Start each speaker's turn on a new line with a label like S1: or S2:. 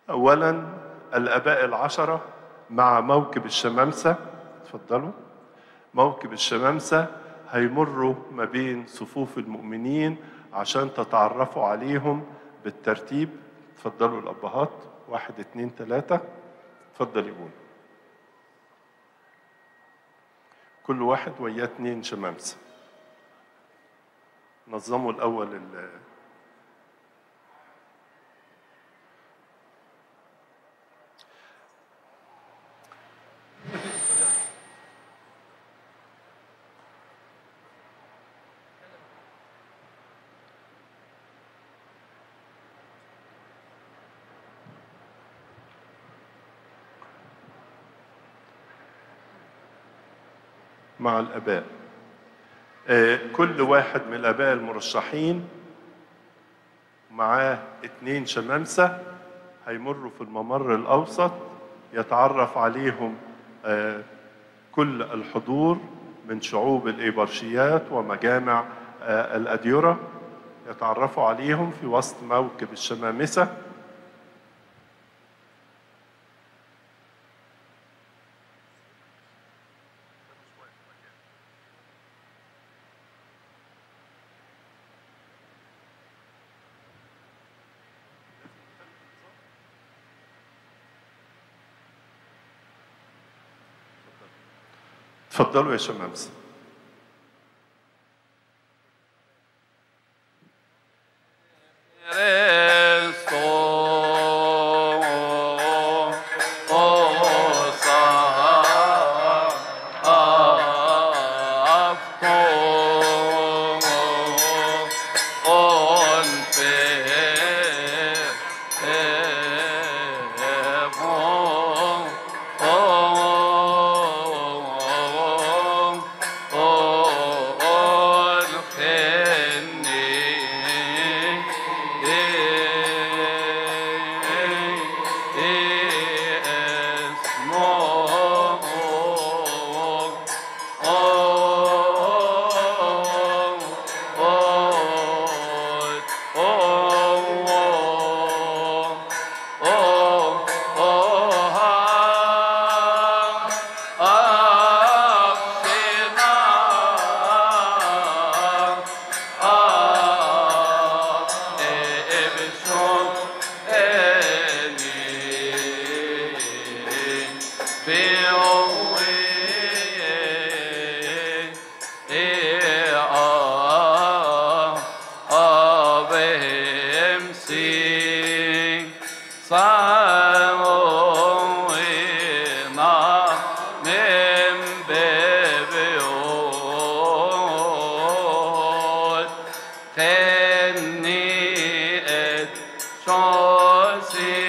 S1: أولا الآباء العشرة مع موكب الشمامسة اتفضلوا موكب الشمامسة هيمروا ما بين صفوف المؤمنين عشان تتعرفوا عليهم بالترتيب اتفضلوا الأبهات واحد اتنين تلاتة اتفضل يقول كل واحد وياه اتنين شمامسة نظموا الأول ال مع الآباء آه، كل واحد من الآباء المرشحين معاه اتنين شمامسة هيمروا في الممر الأوسط يتعرف عليهم آه، كل الحضور من شعوب الإيبرشيات ومجامع آه، الأديرة يتعرفوا عليهم في وسط موكب الشمامسة تفضلوا يا شمامسة
S2: Tenni et Chaucer